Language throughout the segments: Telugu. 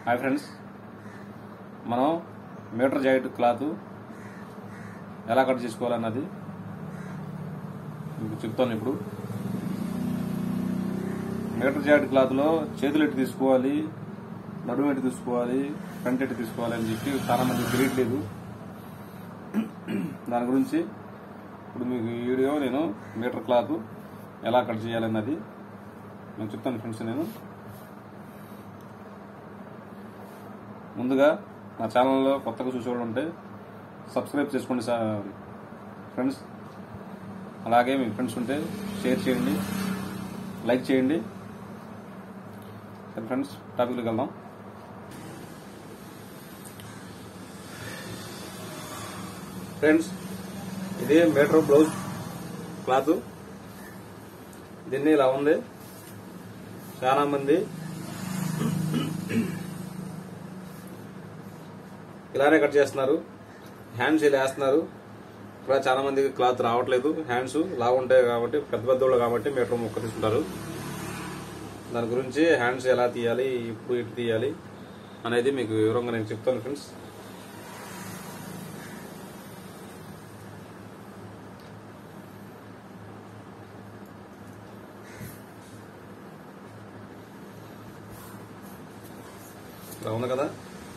హాయ్ ఫ్రెండ్స్ మనం మీటర్ జాకెట్ క్లాత్ ఎలా కట్ చేసుకోవాలన్నది మీకు చెప్తాను ఇప్పుడు మీటర్ జాకెట్ క్లాత్లో చేతులు ఎట్టు తీసుకోవాలి నడుము ఎట్టు తీసుకోవాలి ఫ్రంట్ ఎట్టు తీసుకోవాలి అని చెప్పి చాలా మంది తెలియట్లేదు దాని గురించి ఇప్పుడు మీకు ఈ వీడియో నేను మీటర్ క్లాత్ ఎలా కట్ చేయాలన్నది నేను చెప్తాను ఫ్రెండ్స్ నేను ముందుగా నా ఛానల్లో కొత్తగా చూసేవాళ్ళు ఉంటే సబ్స్క్రైబ్ చేసుకోండి సా- ఫ్రెండ్స్ అలాగే మీ ఫ్రెండ్స్ ఉంటే షేర్ చేయండి లైక్ చేయండి సరే ఫ్రెండ్స్ టాపిక్లోకి వెళ్దాం ఫ్రెండ్స్ ఇది మీటర్ బ్లౌజ్ క్లాత్ దీన్ని ఇలా ఉంది చాలా మంది ఇలానే కట్ చేస్తున్నారు హ్యాండ్స్ ఇలా వేస్తున్నారు ఇక్కడ చాలా మందికి క్లాత్ రావట్లేదు హ్యాండ్స్ లావు ఉంటాయి కాబట్టి పెద్ద పెద్దోళ్ళు కాబట్టి మీటర్ ముక్క తీసుకుంటారు దాని గురించి హ్యాండ్స్ ఎలా తీయాలి ఇప్పుడు ఇటు తీయాలి అనేది మీకు వివరంగా నేను చెప్తాను ఫ్రెండ్స్ ఇలా ఉంది కదా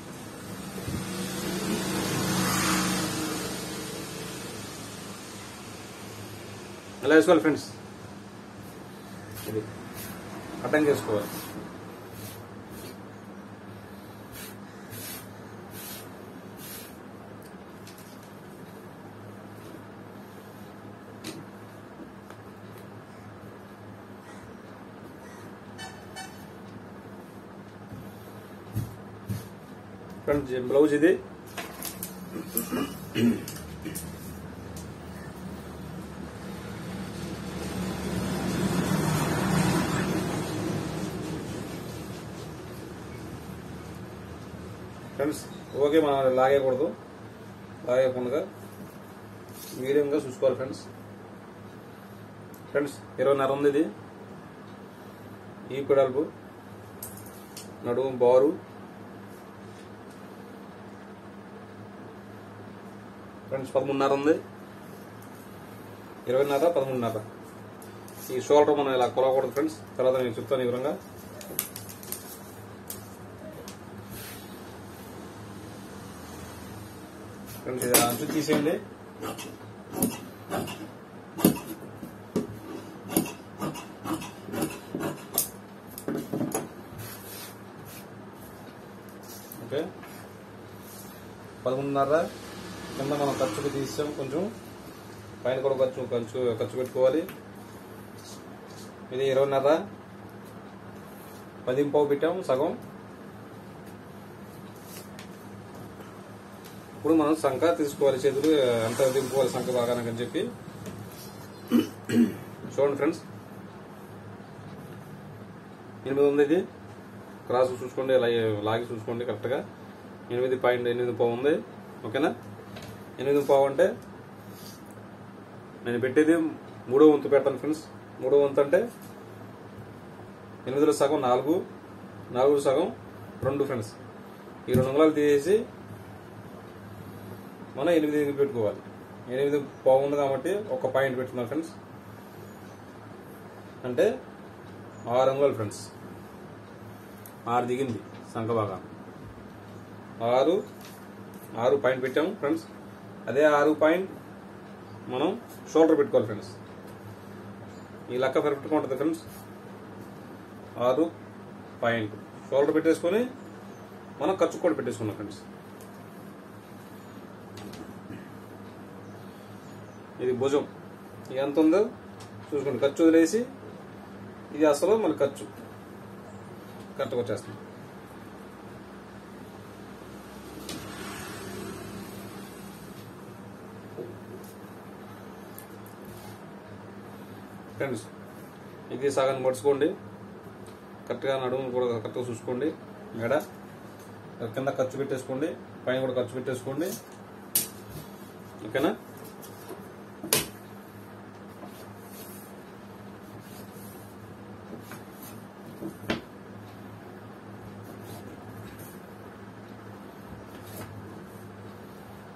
ఎలా వేసుకోవాలి ఫ్రెండ్స్ ఇది అర్థం చేసుకోవాలి ఫ్రెండ్స్ బ్లౌజ్ ఇది ఫ్రెండ్స్ ఓకే మనం లాగేయకూడదు లాగేయకుండా మీడియంగా చూసుకోవాలి ఫ్రెండ్స్ ఫ్రెండ్స్ ఇరవైన్నర ఉంది ఇది ఈ పిడల్పు నడుము బారు ఫ్రెండ్స్ పదమూడున్నర ఉంది ఇరవైన్నర పదమూడున్నర ఈ షోల్డర్ మనం ఇలా కొలవకూడదు ఫ్రెండ్స్ తర్వాత నేను చెప్తాను ఈ వివరంగా ఫ్రెండ్స్ ఇది అంచు తీసేయండి ఓకే పదకొండున్నర కింద మనం ఖర్చుకు తీసాం కొంచెం పైన కూడా ఖర్చు ఖర్చు ఖర్చు పెట్టుకోవాలి ఇది ఇరవైన్నర పది పావు పెట్టాం సగం ఇప్పుడు మనం సంఖ తీసుకోవాలి చేతులు ఎంత దింపుకోవాలి సంఖ బాగా అని చెప్పి చూడండి ఫ్రెండ్స్ ఎనిమిది ఉంది ఇది క్రాస్ చూసుకోండి ఇలా లాగి చూసుకోండి కరెక్ట్గా ఎనిమిది పాయింట్ ఎనిమిది పావు ఉంది ఓకేనా ఎనిమిది పావు అంటే నేను పెట్టేది మూడో వంతు పెడతాను ఫ్రెండ్స్ మూడో వంతు అంటే ఎనిమిదిలో సగం నాలుగు నాలుగు సగం రెండు ఫ్రెండ్స్ ఈ రెండు వందలు తీసేసి మనం ఎనిమిది ఎనిమిది పెట్టుకోవాలి ఎనిమిది పావు ఉంది కాబట్టి ఒక పాయింట్ పెట్టుకున్నాం ఫ్రెండ్స్ అంటే ఆరు అంగుళాలు ఫ్రెండ్స్ ఆరు దిగింది సంఖ బాగా ఆరు ఆరు పాయింట్ పెట్టాము ఫ్రెండ్స్ అదే ఆరు పాయింట్ మనం షోల్డర్ పెట్టుకోవాలి ఫ్రెండ్స్ ఈ లెక్క పర్ఫెక్ట్గా ఉంటుంది ఫ్రెండ్స్ ఆరు పాయింట్ షోల్డర్ పెట్టేసుకొని మనం ఖర్చు కూడా పెట్టేసుకున్నాం ఫ్రెండ్స్ ఇది భుజం ఇది ఎంత ఉందో చూసుకోండి ఖర్చు వదిలేసి ఇది అసలు మన ఖర్చు కరెక్ట్గా వచ్చేస్తుంది ఫ్రెండ్స్ ఇది సగం పడుచుకోండి కరెక్ట్గా నడుము కూడా కరెక్ట్గా చూసుకోండి మెడ కింద ఖర్చు పెట్టేసుకోండి పైన కూడా ఖర్చు పెట్టేసుకోండి ఓకేనా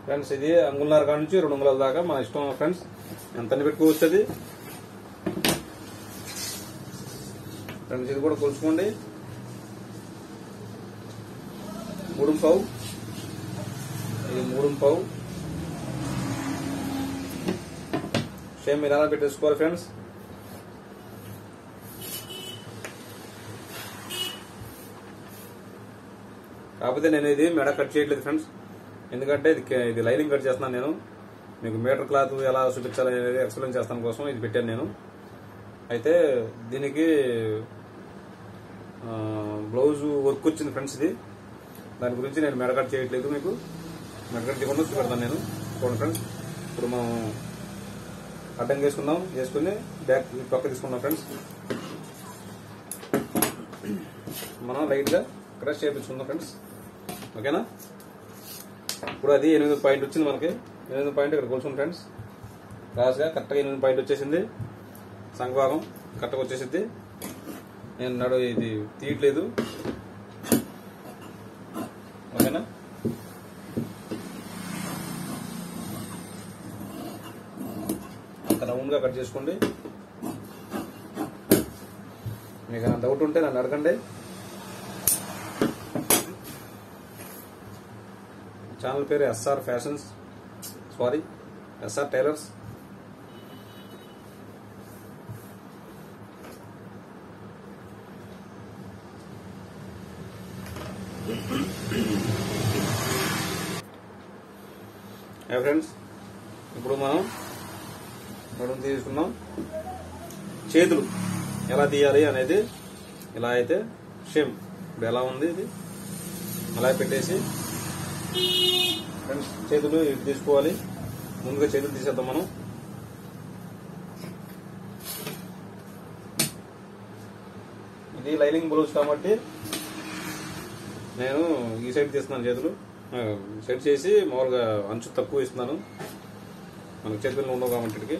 ఫ్రెండ్స్ ఇది అంగుళన్నర కాడ నుంచి రెండు అంగుళాల దాకా మన ఇష్టం ఫ్రెండ్స్ ఎంత పెట్టుకోవచ్చు అది ఫ్రెండ్స్ ఇది కూడా కొలుచుకోండి మూడు పావు ఇది మూడు పావు సేమ్ మీరు ఎలా పెట్టేసుకోవాలి ఫ్రెండ్స్ కాకపోతే నేను ఇది మెడ కట్ చేయట్లేదు ఫ్రెండ్స్ ఎందుకంటే ఇది కే- ఇది లైనింగ్ కట్ చేస్తున్నాను నేను మీకు మీటర్ క్లాత్ ఎలా చూపించాలి అనేది ఎక్స్ప్లెయిన్ చేస్తాను కోసం ఇది పెట్టాను నేను అయితే దీనికి ఆ, బ్లౌజ్ వర్క్ వచ్చింది ఫ్రెండ్స్ ఇది దాని గురించి నేను మెడ కట్ చేయట్లేదు మీకు మెడ కట్ చేయకుండా చూపెడతాను నేను చూడండి ఫ్రెండ్స్ ఇప్పుడు మనం అడ్డం వేసుకుందాం వేసుకుని బ్యాక్ ఈ పక్క తీసుకుందాం ఫ్రెండ్స్ మనం లైట్ గా క్రష్ చేయించుకుందాం ఫ్రెండ్స్ ఓకేనా ఇప్పుడు అది ఎనిమిది పాయింట్ వచ్చింది మనకి ఎనిమిది పాయింట్ ఇక్కడ కొలుచుకుంది ఫ్రెండ్స్ క్రాస్గా కరెక్ట్గా ఎనిమిది పాయింట్ వచ్చేసింది సంఘభాగం కరెక్ట్గా వచ్చేసింది నేను నడు ఇది తీయట్లేదు ఓకేనా అంత రౌండ్గా కట్ చేసుకోండి మీకు ఏమైనా డౌట్ ఉంటే నన్ను అడగండి ఛానల్ పేరు SR fashions sorry SR tailors hey friends ఇప్పుడు మనం నడుము తీసుకున్నాం చేతులు ఎలా తీయాలి అనేది ఇలా అయితే షేమ్ ఇప్పుడు ఎలా ఉంది ఇది అలా పెట్టేసి ఫ్రెండ్స్ చేతులు ఇటు తీసుకోవాలి ముందుగా చేతులు తీసేద్దాం మనం ఇది లైనింగ్ బ్లౌజ్ కాబట్టి నేను ఈ సైడ్ తీస్తున్నాను చేతులు ఆ, సెట్ చేసి మామూలుగా అంచు తక్కువ ఇస్తున్నాను మనకు చేతుల్లో ఉండవు కాబట్టి ఇక్కడికి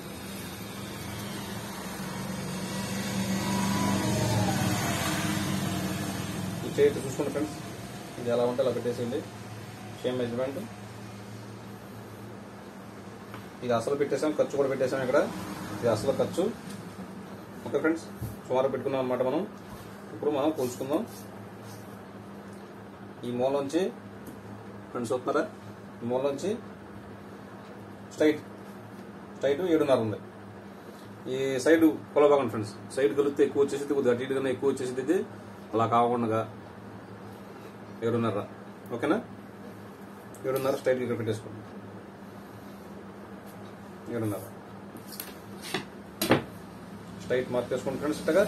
ఈ చేతి చూసుకోండి ఫ్రెండ్స్ ఇది ఎలా ఉంటే అలా పెట్టేసేయండి సేమ్ మెజర్మెంట్ ఇది అసలు పెట్టేసాం ఖర్చు కూడా పెట్టేసాం ఇక్కడ ఇది అసలు ఖర్చు ఓకే ఫ్రెండ్స్ సుమారు పెట్టుకున్నాం అనమాట మనం ఇప్పుడు మనం పోల్చుకుందాం ఈ మూల నుంచి ఫ్రెండ్స్ చూస్తున్నారా ఈ మూల నుంచి స్ట్రైట్ స్ట్రైట్ ఏడున్నర ఉంది ఈ సైడ్ కొలబాగండి ఫ్రెండ్స్ సైడ్ కలిపితే ఎక్కువ వచ్చేసింది కొద్దిగా అటు ఇటుగానే ఎక్కువ వచ్చేసింది ఇది అలా కాకుండా ఏడున్నర ఓకేనా ఏడున్నర స్ట్రైట్ ఇక్కడ పెట్టేసుకోండి ఏడున్నర స్ట్రైట్ మార్క్ చేసుకోండి ఫ్రెండ్స్ ఇట్టగా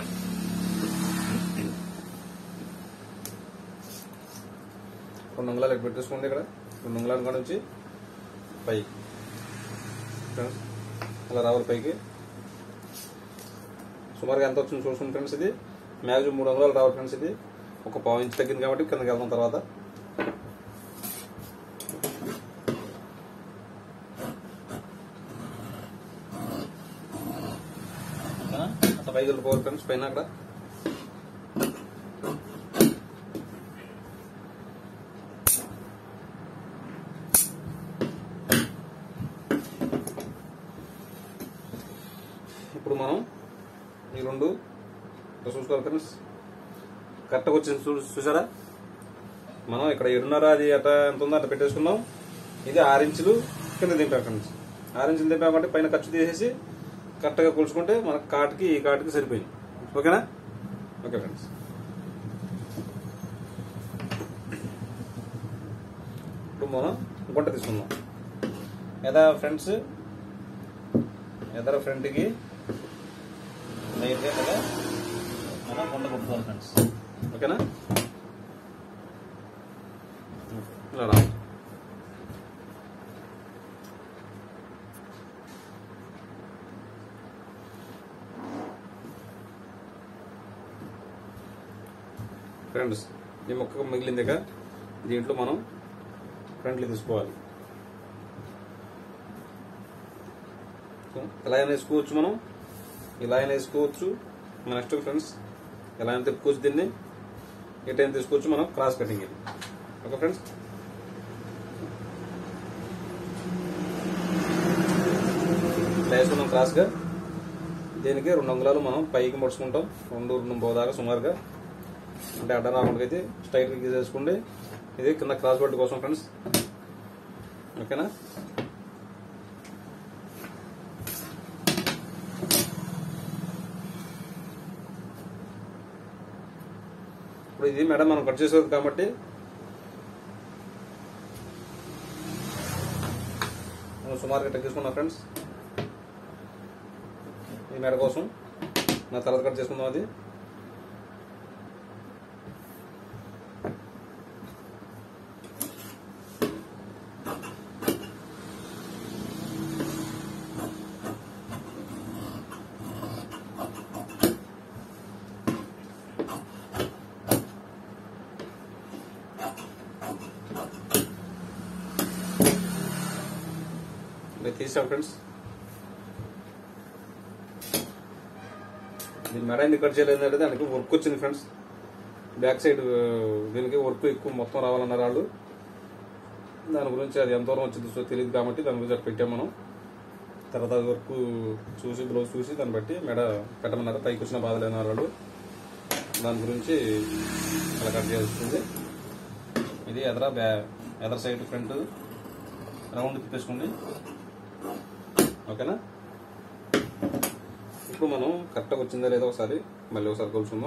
రెండు అంగుళాలు ఇక్కడ పెట్టేసుకోండి ఇక్కడ రెండు అంగుళాల కాడ నుంచి పై ఫ్రెండ్స్ అలా రావాలి పైకి సుమారుగా ఎంత వచ్చింది చూసుకోండి ఫ్రెండ్స్ ఇది మ్యాక్సిమం మూడు అంగుళాలు రావాలి ఫ్రెండ్స్ ఇది ఒక పావు ఇంచ్ తగ్గింది కాబట్టి కిందకి వెళ్దాం తర్వాత ఓకేనా? అట్లా పైకి వెళ్ళిపోవాలి ఫ్రెండ్స్ పైన అక్కడ ఇప్పుడు మనం ఈ రెండు ఇక్కడ చూసుకోవాలి ఫ్రెండ్స్ కరెక్ట్గా వచ్చింది చూ చూసారా మనం ఇక్కడ ఏడున్నర అది అట్ట ఎంత ఉందో అట్లా పెట్టేసుకున్నాం ఇది ఆరు ఇంచులు కింద దింపాం ఫ్రెండ్స్ ఆరు ఇంచులు దింపాం కాబట్టి పైన ఖర్చు తీసేసి కరెక్ట్గా కొలుచుకుంటే మనకు కాటుకి ఈ కాటుకి సరిపోయింది ఓకేనా ఓకే ఫ్రెండ్స్ ఇప్పుడు మనం గుంట తీసుకుందాం ఎదా ఫ్రెండ్స్ ఎదర ఫ్రంట్కి లైట్గా కదా మనం గుంట కొట్టుకోవాలి ఫ్రెండ్స్ ఓకేనా ఇలా రా ఫ్రెండ్స్ ఈ మొక్క మిగిలిందిగా దీంట్లో మనం ఫ్రంట్లు తీసుకోవాలి సో ఇలా అయినా వేసుకోవచ్చు మనం ఇలా అయినా వేసుకోవచ్చు మన నెక్స్ట్ ఫ్రెండ్స్ ఎలా అయినా తిప్పుకోవచ్చు దీన్ని ఎటైనా తీసుకోవచ్చు మనం క్రాస్ కటింగ్ ఇది ఓకే ఫ్రెండ్స్ ఇలా వేసుకున్నాం క్రాస్గా దీనికి రెండు అంగుళాలు మనం పైకి ముడుచుకుంటాం రెండు రెండు పోదాకా సుమారుగా అంటే అడ్డ రాకుండా అయితే స్ట్రైట్గా గీసేసుకోండి ఇది కింద క్రాస్ బెల్ట్ కోసం ఫ్రెండ్స్ ఓకేనా ఇప్పుడు ఇది మేడం మనం కట్ చేసేది కాబట్టి మనం సుమారుగా కట్ చేసుకున్నాం ఫ్రెండ్స్ ఈ మెడ కోసం నా తర్వాత కట్ చేసుకుందాం అది ఇది తీసాం ఫ్రెండ్స్ దీని మెడ ఎందుకు కట్ చేయలేదు అంటే దానికి వర్క్ వచ్చింది ఫ్రెండ్స్ బ్యాక్ సైడ్ ఆ, దీనికి వర్క్ ఎక్కువ మొత్తం రావాలన్నారు వాళ్ళు దాని గురించి అది ఎంత దూరం వచ్చింది సో తెలియదు కాబట్టి దాని గురించి అక్కడ పెట్టాం మనం తర్వాత అది వర్క్ చూసి బ్లౌజ్ చూసి దాన్ని బట్టి మెడ పెట్టమన్నారు పైకి వచ్చిన బాధ లేని వాళ్ళు దాని గురించి అలా కట్ చేస్తుంది ఇది ఎదర బ్యా ఎదర సైడ్ ఫ్రంట్ రౌండ్ తిప్పేసుకోండి ఓకేనా ఇప్పుడు మనం కరెక్ట్గా వచ్చిందా లేదా ఒకసారి మళ్ళీ ఒకసారి కొలుచుకుందాం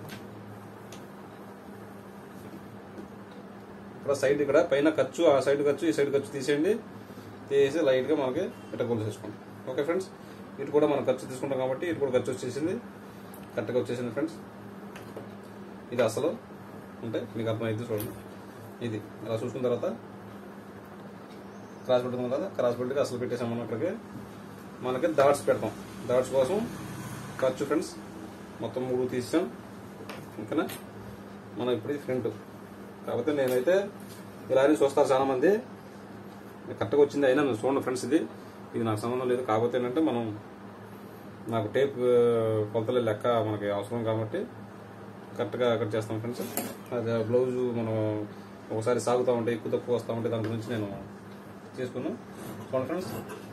ఇక్కడ సైడ్ ఇక్కడ పైన ఖర్చు ఆ సైడ్ ఖర్చు ఈ సైడ్ ఖర్చు తీసేయండి తీసేసి లైట్గా మనకి ఇట్లా కొలిసేసుకోండి ఓకే ఫ్రెండ్స్ ఇటు కూడా మనం ఖర్చు తీసుకుంటాం కాబట్టి ఇటు కూడా ఖర్చు వచ్చేసింది కరెక్ట్గా వచ్చేసింది ఫ్రెండ్స్ ఇది అసలు అంటే మీకు అర్థమైంది చూడండి ఇది అలా చూసుకున్న తర్వాత క్రాస్ బెల్ట్ ఉంది కదా క్రాస్ బెల్ట్కి అసలు పెట్టేసాం మనం అక్కడికి మనకి డాట్స్ పెడతాం డాట్స్ కోసం ఖర్చు ఫ్రెండ్స్ మొత్తం మూడు తీసాం ఓకేనా మనం ఇప్పుడు ఇది ఫ్రంట్ కాకపోతే నేనైతే ఇలా అని చూస్తారు చాలా మంది కరెక్ట్గా వచ్చింది అయినా నువ్వు చూడండి ఫ్రెండ్స్ ఇది ఇది నాకు సంబంధం లేదు కాకపోతే ఏంటంటే మనం నాకు టేప్ ఆ, కొలతల లెక్క మనకి అవసరం కాబట్టి కరెక్ట్గా కట్ చేస్తాం ఫ్రెండ్స్ అదే బ్లౌజ్ మనం ఒకసారి సాగుతూ ఉంటే ఎక్కువ తక్కువ వస్తూ ఉంటే దాని గురించి నేను చేసుకున్నాను చూడండి ఫ్రెండ్స్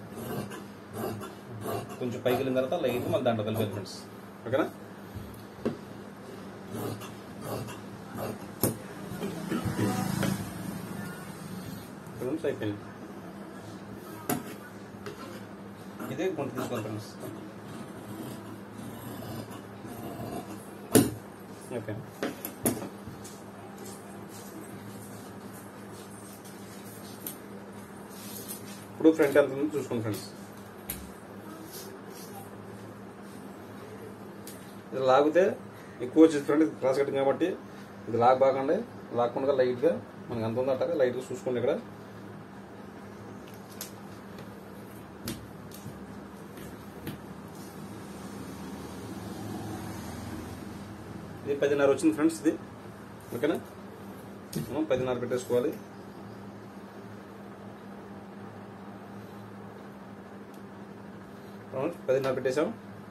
కొంచెం పైకి వెళ్ళిన తర్వాత లైట్ మళ్ళీ దాంట్లో కలిపాను ఫ్రెండ్స్ ఓకేనా ఫ్రెండ్స్ అయిపోయింది ఇదే గుంట తీసుకోండి ఫ్రెండ్స్ ఓకే ఇప్పుడు ఫ్రంట్ ఎంత ఉందో చూసుకోండి ఫ్రెండ్స్ ఇది లాగితే ఎక్కువ వచ్చేది ఫ్రంట్ క్రాస్ కట్టింగ్ కాబట్టి ఇది లాగ్ బాగండి లాక్కుండా లైట్గా మనకి ఎంత ఉందో అట్టగా లైట్గా చూసుకోండి ఇక్కడ ఇది పదిన్నర వచ్చింది ఫ్రెండ్స్ ఇది ఓకేనా మనం పదిన్నర పెట్టేసుకోవాలి అవును, పదిన్నర పెట్టేశాం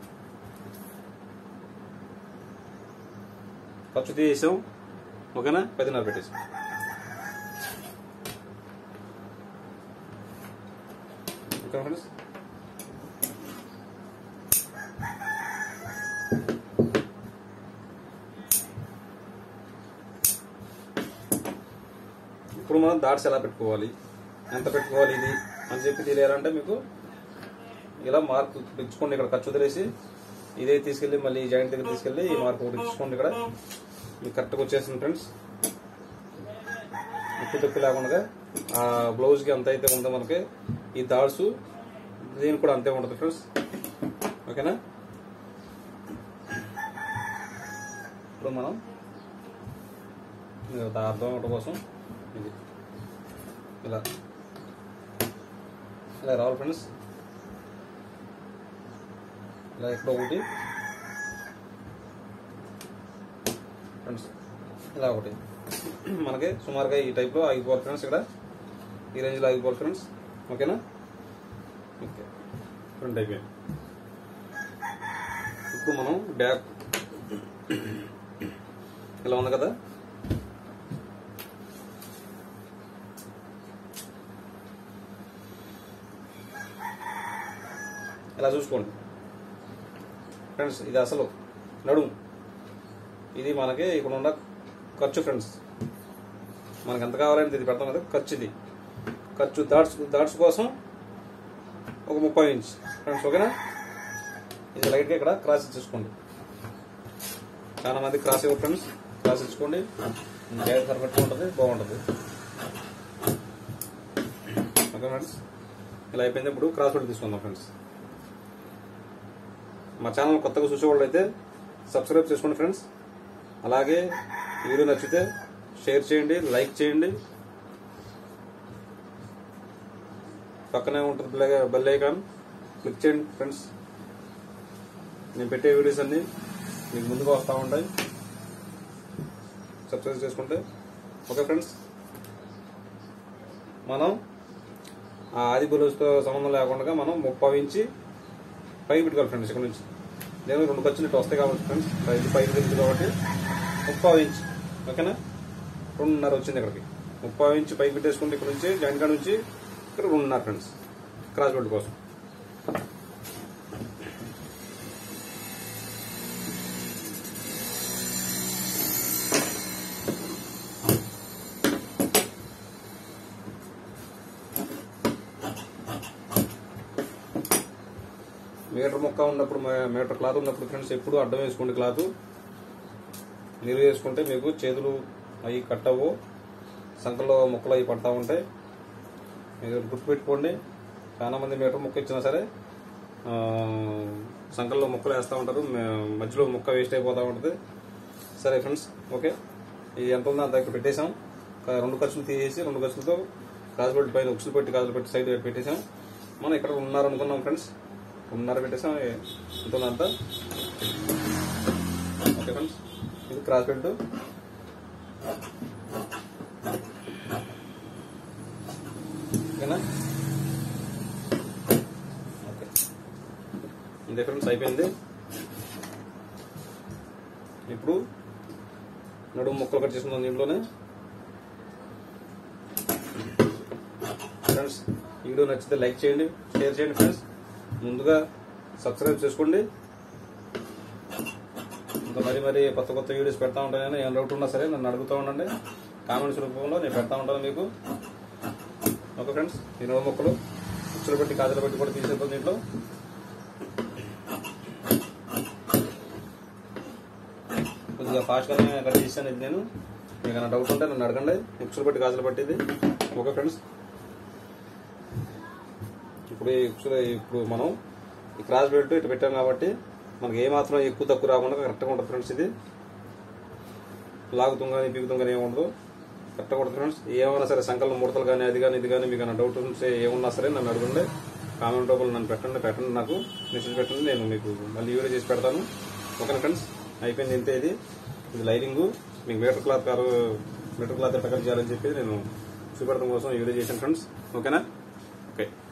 ఖర్చు తీసేసాం ఓకేనా పదిన్నర పెట్టేసాం ఓకే ఫ్రెండ్స్ ఇప్పుడు మనం డాట్స్ ఎలా పెట్టుకోవాలి ఎంత పెట్టుకోవాలి ఇది అని చెప్పి తెలియాలంటే మీకు ఇలా మార్క్ ఇచ్చుకోండి ఇక్కడ ఖర్చు వదిలేసి ఇదే తీసుకెళ్ళి మళ్ళీ ఈ జాయింట్ దగ్గర తీసుకెళ్ళి ఈ మార్క్ ఒకటి ఇచ్చుకోండి ఇక్కడ మీకు కరెక్ట్గా వచ్చేసింది ఫ్రెండ్స్ ఎక్కువ తక్కువ లేకుండా ఆ బ్లౌజ్కి ఎంత అయితే ఉందో మనకి ఈ డాట్స్ దీనికి కూడా అంతే ఉంటుంది ఫ్రెండ్స్ ఓకేనా ఇప్పుడు మనం ఇది ఒక అర్థం అవడం కోసం ఇది ఇలా ఇలా రావాలి ఫ్రెండ్స్ ఇలా ఇక్కడ ఒకటి ఫ్రెండ్స్ ఇలా ఒకటి మనకి సుమారుగా ఈ టైప్లో ఆగిపోవాలి ఫ్రెండ్స్ ఇక్కడ ఈ రేంజ్లో ఆగిపోవాలి ఫ్రెండ్స్ ఓకేనా ఓకే ఫ్రంట్ అయిపోయింది ఇప్పుడు మనం బ్యాక్ ఇలా ఉంది కదా ఇలా చూసుకోండి ఫ్రెండ్స్ ఇది అసలు నడుము ఇది మనకి ఇక్కడ ఉన్న ఖర్చు ఫ్రెండ్స్ మనకి ఎంత కావాలంటే ఇది పెడతాం కదా ఖర్చు ఇది ఖర్చు దాట్స్ దాట్స్ కోసం ఒక ముప్పై ఇంచ్ ఫ్రెండ్స్ ఓకేనా ఇది లైట్గా ఇక్కడ క్రాస్ ఇచ్చేసుకోండి చాలా మంది క్రాస్ ఇవ్వ ఫ్రెండ్స్ క్రాస్ ఇచ్చుకోండి గ్యాస్ పర్ఫెక్ట్గా ఉంటుంది బాగుంటుంది ఓకే ఫ్రెండ్స్ ఇలా అయిపోయింది ఇప్పుడు క్రాస్ పెట్టి తీసుకుందాం ఫ్రెండ్స్ మా ఛానల్ కొత్తగా చూసేవాళ్ళు అయితే సబ్స్క్రైబ్ చేసుకోండి ఫ్రెండ్స్ అలాగే ఈ వీడియో నచ్చితే షేర్ చేయండి లైక్ చేయండి పక్కనే ఉంటుంది బెల్- బెల్ ఐకాన్ క్లిక్ చేయండి ఫ్రెండ్స్ నేను పెట్టే వీడియోస్ అన్ని మీకు ముందుగా వస్తూ ఉంటాయి సబ్స్క్రైబ్ చేసుకుంటే ఓకే ఫ్రెండ్స్ మనం ఆ ఆది బరువుతో సంబంధం లేకుండా మనం ముప్పై ఇంచి పైకి పెట్టుకోవాలి ఫ్రెండ్స్ ఇక్కడ నుంచి నేను రెండు ఖర్చులు ఇటు వస్తాయి కాబట్టి ఫ్రెండ్స్ ఇది పైకి తెలుసు కాబట్టి ముప్పై ఇంచ్ ఓకేనా రెండున్నర వచ్చింది ఇక్కడికి ముప్పై ఇంచ్ పైకి పెట్టేసుకుంటే ఇక్కడ నుంచి జాయింట్ కాడ నుంచి ఇక్కడ రెండున్నర ఫ్రెండ్స్ క్రాస్ బెల్ట్ కోసం మీటర్ ముక్క ఉన్నప్పుడు మే- మీటర్ క్లాత్ ఉన్నప్పుడు ఫ్రెండ్స్ ఎప్పుడు అడ్డం వేసుకోండి క్లాత్ మీరు వేసుకుంటే మీకు చేతులు అవి కట్టవు సంకల్లో ముక్కలు అవి పడతా ఉంటాయి మీరు గుర్తుపెట్టుకోండి చాలా మంది మీటర్ ముక్క ఇచ్చినా సరే ఆ, సంకల్లో ముక్కలు వేస్తూ ఉంటారు మే- మధ్యలో ముక్క వేస్ట్ అయిపోతూ ఉంటుంది సరే ఫ్రెండ్స్ ఓకే ఇది ఎంత ఉందో అంత ఇక్కడ పెట్టేశాం ఒక రెండు ఖర్చులు తీసేసి రెండు ఖర్చులతో క్రాస్ బెల్ట్ పైన ఉక్సులు పెట్టి కాజులు పెట్టి సైడ్ పెట్టేశాం మనం ఇక్కడ ఉన్నారు అనుకున్నాం ఫ్రెండ్స్ ఉన్నర పెట్టేసాం ఎంత ఉందో అంత ఓకే ఫ్రెండ్స్ ఇది క్రాస్ బెల్ట్ ఓకేనా ఓకే ఇంతే ఫ్రెండ్స్ అయిపోయింది ఇప్పుడు నడుము ముక్కలు కట్ చేసుకుందాం దీంట్లోనే ఫ్రెండ్స్ ఈ వీడియో నచ్చితే లైక్ చేయండి షేర్ చేయండి ఫ్రెండ్స్ ముందుగా సబ్స్క్రైబ్ చేసుకోండి ఇంకా మరి మరి కొత్త కొత్త వీడియోస్ పెడతా ఉంటాను ఏం డౌట్ ఉన్నా సరే నన్ను అడుగుతూ ఉండండి కామెంట్స్ రూపంలో నేను పెడతా ఉంటాను మీకు ఓకే ఫ్రెండ్స్ ఈ నడుము ముక్కలు ఉచ్చులు పెట్టి కాజలు పెట్టి కూడా తీసేద్దాం దీంట్లో కొద్దిగా ఫాస్ట్గానే కట్ చేశాను ఇది నేను మీకు ఏమైనా డౌట్ ఉంటే నన్ను అడగండి ఉచ్చులు పెట్టి గాజులు పట్టింది ఓకే ఫ్రెండ్స్ ఇప్పుడు ఈ ఉచ్చులు ఇప్పుడు మనం ఈ క్రాస్ బెల్ట్ ఇటు పెట్టాం కాబట్టి మనకి ఏ మాత్రం ఎక్కువ తక్కువ రాకుండా కరెక్ట్గా ఉంటుంది ఫ్రెండ్స్ ఇది లాగుతాం కానీ పీకుతాం కానీ ఏముండదు కరెక్ట్గా ఉంటుంది ఫ్రెండ్స్ ఏమైనా సరే సంకలనం ముడతలు కానీ అది కానీ ఇది కానీ మీకు ఏమైనా డౌట్ ఉంటే ఏమున్నా సరే నన్ను అడగండి కామెంట్ రూపంలో నన్ను పెట్టండి పెట్టండి నాకు మెసేజ్ పెట్టండి నేను మీకు మళ్ళీ వీడియో చేసి పెడతాను ఓకేనా ఫ్రెండ్స్ అయిపోయింది ఇంతే ఇది ఇది లైనింగ్ మీకు మీటర్ క్లాత్ కారు మీటర్ క్లాత్ ఎట్లా కట్ చేయాలని చెప్పి నేను చూపెడతాం కోసం ఈ వీడియో చేశాను ఫ్రెండ్స్ ఓకేనా ఓకే